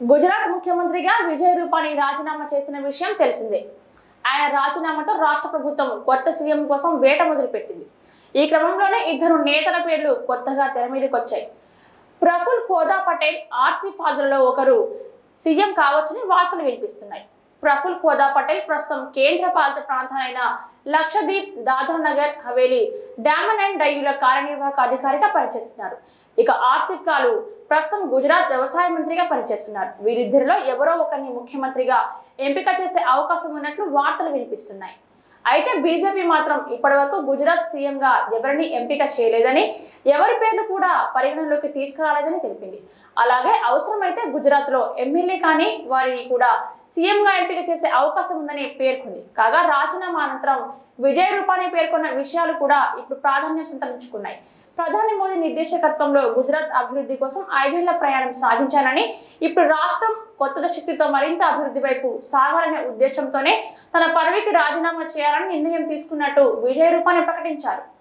గుజరాత్ ముఖ్యమంత్రిగా విజయ్ రూపానీ రాజీనామా చేసిన విషయం తెలిసిందే ఆయన రాజీనామాతో రాష్ట్ర ప్రభుత్వం కొత్త సీఎం కోసం వేట మొదలుపెట్టింది ఈ క్రమంలోనే ఇద్దరు నేతల పేర్లు కొత్తగా తెర మీదకి వచ్చాయి ప్రఫుల్ ఖోదా పటేల్ ఆర్సీ ఫాజులలో ఒకరు సీఎం కావచ్చని వార్తలు వినిపిస్తున్నాయి ప్రఫుల్ ఖోదా పటేల్ ప్రస్తుతం కేంద్ర పాలిత ప్రాంతాలైన లక్షద్వీప్ దాదర్ నగర్ హవేలీ డామన్ అండ్ డయ్యూల కార్యనిర్వాహక అధికారిగా పనిచేస్తున్నారు ఇక ఆసిఫ్ లాలు ప్రస్తుతం గుజరాత్ వ్యవసాయ మంత్రిగా పనిచేస్తున్నారు వీరిద్దరిలో ఎవరో ఒకరిని ముఖ్యమంత్రిగా ఎంపిక చేసే అవకాశం ఉన్నట్లు వార్తలు వినిపిస్తున్నాయి అయితే బీజేపీ మాత్రం ఇప్పటివరకు గుజరాత్ సీఎం గా ఎవరిని ఎంపిక చేయలేదని ఎవరి పేర్లు కూడా పరిగణనలోకి తీసుకురాలేదని తెలిపింది అలాగే అవసరమైతే గుజరాత్ లో ఎమ్మెల్యే కానీ వారిని కూడా సీఎం గా ఎంపిక చేసే అవకాశం ఉందని పేర్కొంది కాగా రాజీనామా అనంతరం విజయ్ రూపానీ పేర్కొన్న విషయాలు కూడా ఇప్పుడు ప్రాధాన్యం సంతరించుకున్నాయి ప్రధాని మోదీ నిర్దేశకత్వంలో గుజరాత్ అభివృద్ధి కోసం ఐదేళ్ల ప్రయాణం సాగించాలని ఇప్పుడు రాష్ట్రం కొత్త శక్తితో మరింత అభివృద్ధి వైపు సాగాలనే ఉద్దేశంతోనే తన పదవికి రాజీనామా చేయాలని నిర్ణయం తీసుకున్నట్టు విజయ రూపాని ప్రకటించారు